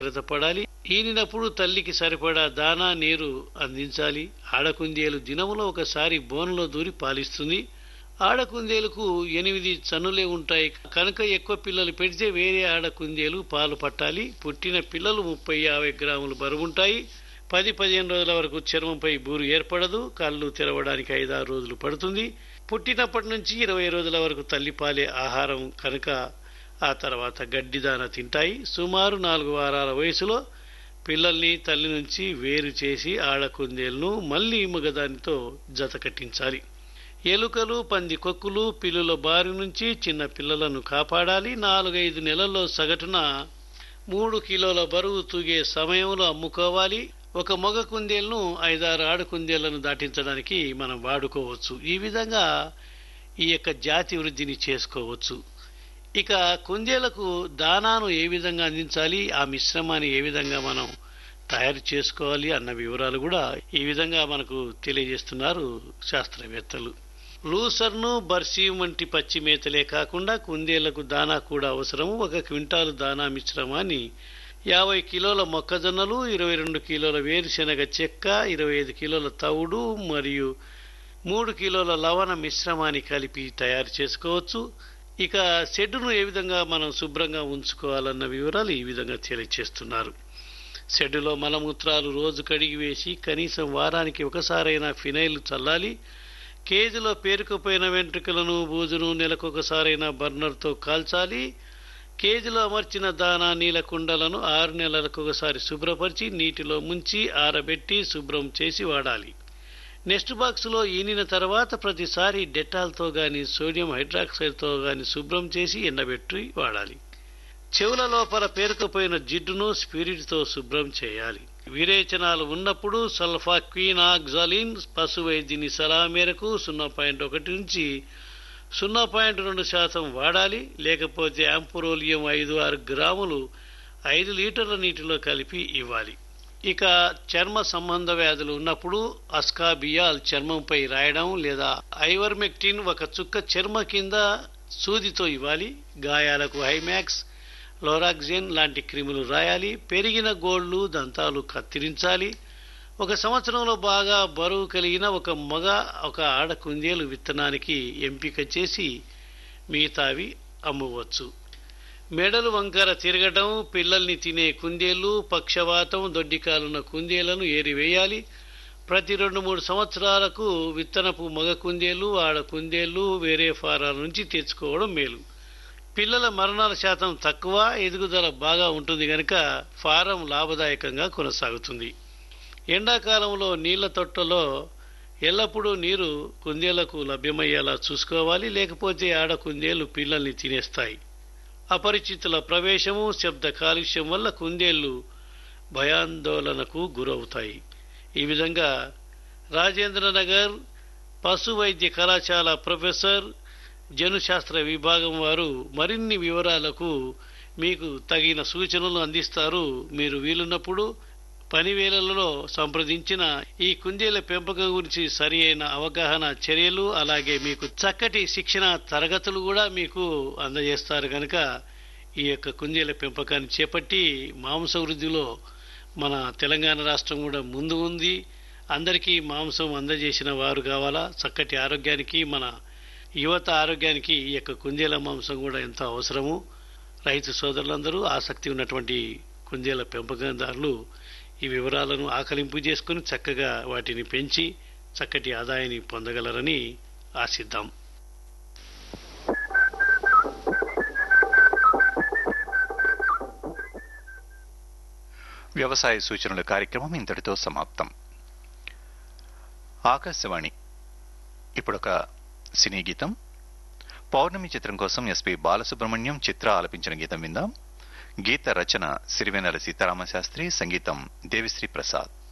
జాగ్రత్త పడాలి ఈనినప్పుడు తల్లికి సరిపడా దానా నీరు అందించాలి ఆడకుందేలు దినములో ఒకసారి బోన్లో దూరి పాలిస్తుంది ఆడకుందేలకు ఎనిమిది చన్నులే ఉంటాయి కనుక ఎక్కువ పిల్లలు పెడితే వేరే ఆడకుందేలు పాలు పట్టాలి పుట్టిన పిల్లలు ముప్పై యాభై గ్రాములు బరువుంటాయి పది పదిహేను రోజుల వరకు చర్మంపై బూరు ఏర్పడదు కళ్ళు తెరవడానికి ఐదారు రోజులు పడుతుంది పుట్టినప్పటి నుంచి ఇరవై రోజుల వరకు తల్లిపాలే ఆహారం కనుక ఆ తర్వాత గడ్డిదాన తింటాయి సుమారు నాలుగు వారాల వయసులో పిల్లల్ని తల్లి నుంచి వేరు చేసి ఆడకుందేలను మళ్లీ మగదానితో జత కట్టించాలి ఎలుకలు పంది కొక్కులు పిల్లుల బారి నుంచి చిన్న పిల్లలను కాపాడాలి నాలుగైదు నెలల్లో సగటున మూడు కిలోల బరువు తూగే సమయంలో అమ్ముకోవాలి ఒక మగ కుందేలను ఐదారు ఆడు కుందేళ్లను దాటించడానికి మనం వాడుకోవచ్చు ఈ విధంగా ఈ యొక్క జాతి వృద్ధిని చేసుకోవచ్చు ఇక కుందేలకు దానాను ఏ విధంగా అందించాలి ఆ మిశ్రమాన్ని ఏ విధంగా మనం తయారు చేసుకోవాలి అన్న వివరాలు కూడా ఈ విధంగా మనకు తెలియజేస్తున్నారు శాస్త్రవేత్తలు లూసర్ను బర్సీమ్ వంటి పచ్చి మేతలే కాకుండా కుందేళ్లకు దానా కూడా అవసరము ఒక క్వింటాలు దానా మిశ్రమాన్ని యాభై కిలోల మొక్కజొన్నలు ఇరవై రెండు కిలోల వేరుశెనగ చెక్క ఇరవై ఐదు కిలోల తవుడు మరియు మూడు కిలోల లవణ మిశ్రమాన్ని కలిపి తయారు చేసుకోవచ్చు ఇక షెడ్డును ఏ విధంగా మనం శుభ్రంగా ఉంచుకోవాలన్న వివరాలు ఈ విధంగా తెలియచేస్తున్నారు షెడ్డులో మలమూత్రాలు రోజు కడిగి వేసి కనీసం వారానికి ఒకసారైనా ఫినైల్ చల్లాలి కేజీలో పేరుకుపోయిన వెంట్రుకలను బూజును నెలకొకసారైనా బర్నర్తో కాల్చాలి కేజీలో అమర్చిన దానా నీల కుండలను ఆరు నెలలకు ఒకసారి శుభ్రపరిచి నీటిలో ముంచి ఆరబెట్టి శుభ్రం చేసి వాడాలి నెక్స్ట్ బాక్స్లో ఈనిన తర్వాత ప్రతిసారి డెటాల్తో గాని సోడియం హైడ్రాక్సైడ్తో గాని శుభ్రం చేసి ఎండబెట్టి వాడాలి చెవుల లోపల పేరుకుపోయిన జిడ్డును స్పిరిట్తో శుభ్రం చేయాలి విరేచనాలు ఉన్నప్పుడు సల్ఫాక్వీనాగ్జాలిన్ పశు వైద్యుని సలహా మేరకు సున్నా పాయింట్ ఒకటి నుంచి సున్నా పాయింట్ రెండు శాతం వాడాలి లేకపోతే యాంపురోలియం ఐదు ఆరు గ్రాములు ఐదు లీటర్ల నీటిలో కలిపి ఇవ్వాలి ఇక చర్మ సంబంధ వ్యాధులు ఉన్నప్పుడు అస్కాబియాల్ చర్మంపై రాయడం లేదా ఐవర్మెక్టిన్ ఒక చుక్క చర్మ కింద సూదితో ఇవ్వాలి గాయాలకు హైమాక్స్ లోరాక్జిన్ లాంటి క్రిములు రాయాలి పెరిగిన గోళ్లు దంతాలు కత్తిరించాలి ఒక సంవత్సరంలో బాగా బరువు కలిగిన ఒక మగ ఒక ఆడ కుందేలు విత్తనానికి ఎంపిక చేసి మిగతావి అమ్మవచ్చు మెడలు వంకర తిరగటం పిల్లల్ని తినే కుందేళ్లు పక్షవాతం దొడ్డికాలున్న కుందేళ్లను ఏరివేయాలి ప్రతి రెండు మూడు సంవత్సరాలకు విత్తనపు మగ కుందేళ్లు ఆడ కుందేళ్లు వేరే ఫారాల నుంచి తెచ్చుకోవడం మేలు పిల్లల మరణాల శాతం తక్కువ ఎదుగుదల బాగా ఉంటుంది కనుక ఫారం లాభదాయకంగా కొనసాగుతుంది ఎండాకాలంలో నీళ్ల తొట్టలో ఎల్లప్పుడూ నీరు కుందేళ్లకు లభ్యమయ్యేలా చూసుకోవాలి లేకపోతే ఆడ కుందేళ్లు పిల్లల్ని తినేస్తాయి అపరిచితుల ప్రవేశము శబ్ద కాలుష్యం వల్ల కుందేళ్లు భయాందోళనకు గురవుతాయి ఈ విధంగా రాజేంద్రనగర్ పశు వైద్య కళాశాల ప్రొఫెసర్ జనుశాస్త్ర విభాగం వారు మరిన్ని వివరాలకు మీకు తగిన సూచనలు అందిస్తారు మీరు వీలున్నప్పుడు పని వేళలలో సంప్రదించిన ఈ కుందేల పెంపకం గురించి సరి అయిన అవగాహన చర్యలు అలాగే మీకు చక్కటి శిక్షణ తరగతులు కూడా మీకు అందజేస్తారు కనుక ఈ యొక్క కుందేల పెంపకాన్ని చేపట్టి మాంస వృద్ధిలో మన తెలంగాణ రాష్ట్రం కూడా ముందు ఉంది అందరికీ మాంసం అందజేసిన వారు కావాలా చక్కటి ఆరోగ్యానికి మన యువత ఆరోగ్యానికి ఈ యొక్క కుందేల మాంసం కూడా ఎంతో అవసరము రైతు సోదరులందరూ ఆసక్తి ఉన్నటువంటి కుందేల పెంపకందారులు ఈ వివరాలను ఆకలింపు చేసుకుని చక్కగా వాటిని పెంచి చక్కటి ఆదాయాన్ని పొందగలరని ఆశిద్దాం వ్యవసాయ సూచనల కార్యక్రమం ఇంతటితో సమాప్తం ఆకాశవాణి ఇప్పుడొక సినీ గీతం పౌర్ణమి చిత్రం కోసం ఎస్పి బాలసుబ్రహ్మణ్యం చిత్ర ఆలపించిన గీతం విందాం గీత రచన సిరివెన్నెల సీతారామ శాస్త్రి సంగీతం దేవిశ్రీ ప్రసాద్